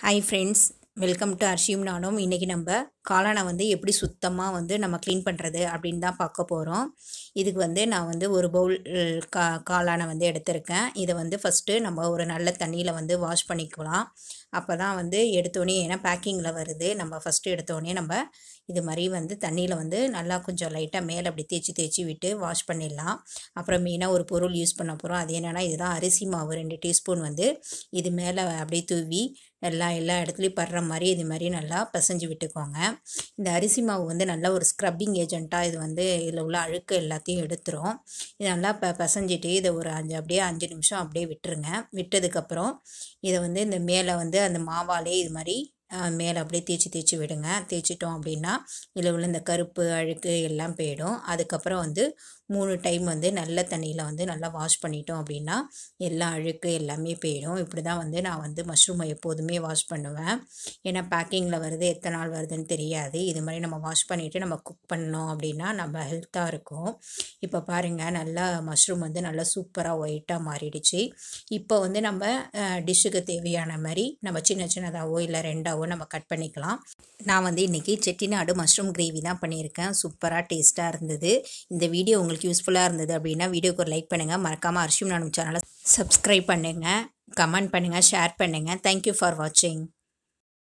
hi friends welcome to அர்ஷியும் நானும் இன்றைக்கி நம்ம காளானை வந்து எப்படி சுத்தமாக வந்து நம்ம க்ளீன் பண்ணுறது அப்படின்னு தான் பார்க்க போகிறோம் இதுக்கு வந்து நான் வந்து ஒரு பவுல் கா காளானை வந்து எடுத்திருக்கேன் இதை வந்து ஃபஸ்ட்டு நம்ம ஒரு நல்ல தண்ணியில் வந்து வாஷ் பண்ணிக்கலாம் அப்போ தான் வந்து எடுத்தோடனே ஏன்னா பேக்கிங்கில் வருது நம்ம ஃபஸ்ட்டு எடுத்தோடனே நம்ம இது மாதிரி வந்து தண்ணியில் வந்து நல்லா கொஞ்சம் லைட்டாக மேலே அப்படி தேய்ச்சி தேய்ச்சி விட்டு வாஷ் பண்ணிடலாம் அப்புறம் மெயினாக ஒரு பொருள் யூஸ் பண்ண போகிறோம் அது என்னென்னா இதுதான் அரிசி மாவு ரெண்டு டீஸ்பூன் வந்து இது மேலே அப்படியே தூவி நல்லா எல்லா இடத்துலையும் படுற மாதிரி இது மாதிரி நல்லா பிசைஞ்சு விட்டுக்கோங்க இந்த அரிசி மாவு வந்து நல்ல ஒரு ஸ்க்ரப்பிங் ஏஜெண்ட்டாக இது வந்து இதில் உள்ள அழுக்கு எல்லாத்தையும் எடுத்துரும் இது நல்லா ப பிசைஞ்சிட்டு இதை ஒரு அஞ்சு அப்படியே அஞ்சு நிமிஷம் அப்படியே விட்டுருங்க விட்டதுக்கப்புறம் இதை வந்து இந்த மேலே வந்து அந்த மாவாலே இது மாதிரி மேலே அப்படியே தேய்ச்சி தேய்ச்சி விடுங்க தேய்ச்சிட்டோம் அப்படின்னா இதில் உள்ள இந்த கருப்பு அழுக்கு எல்லாம் போயிடும் அதுக்கப்புறம் வந்து மூணு டைம் வந்து நல்ல தண்ணியில் வந்து நல்லா வாஷ் பண்ணிட்டோம் அப்படின்னா எல்லா அழுக்கு எல்லாமே போயிடும் இப்படி தான் வந்து நான் வந்து மஷ்ரூமை எப்போதுமே வாஷ் பண்ணுவேன் ஏன்னா பேக்கிங்கில் வருது எத்தனை நாள் வருதுன்னு தெரியாது இது மாதிரி நம்ம வாஷ் பண்ணிவிட்டு நம்ம குக் பண்ணோம் அப்படின்னா நம்ம ஹெல்த்தாக இருக்கும் இப்போ பாருங்கள் நல்லா மஷ்ரூம் வந்து நல்லா சூப்பராக ஒயிட்டாக மாறிடுச்சு இப்போ வந்து நம்ம டிஷ்ஷுக்கு தேவையான மாதிரி நம்ம சின்ன சின்னதாகவோ இல்லை ரெண்டாவோ நம்ம கட் பண்ணிக்கலாம் நான் வந்து இன்றைக்கி செட்டிநாடு மஷ்ரூம் கிரேவி தான் பண்ணியிருக்கேன் சூப்பராக டேஸ்ட்டாக இருந்தது இந்த வீடியோ உங்களுக்கு யூஸ்ஃபுல்லாக இருந்தது அப்படின்னா வீடியோக்கு ஒரு லைக் பண்ணுங்கள் மறக்காமல் அரிசியும் நானும் சேனலை சப்ஸ்கிரைப் பண்ணுங்கள் கமெண்ட் பண்ணுங்கள் ஷேர் பண்ணுங்கள் தேங்க்யூ ஃபார் வாட்சிங்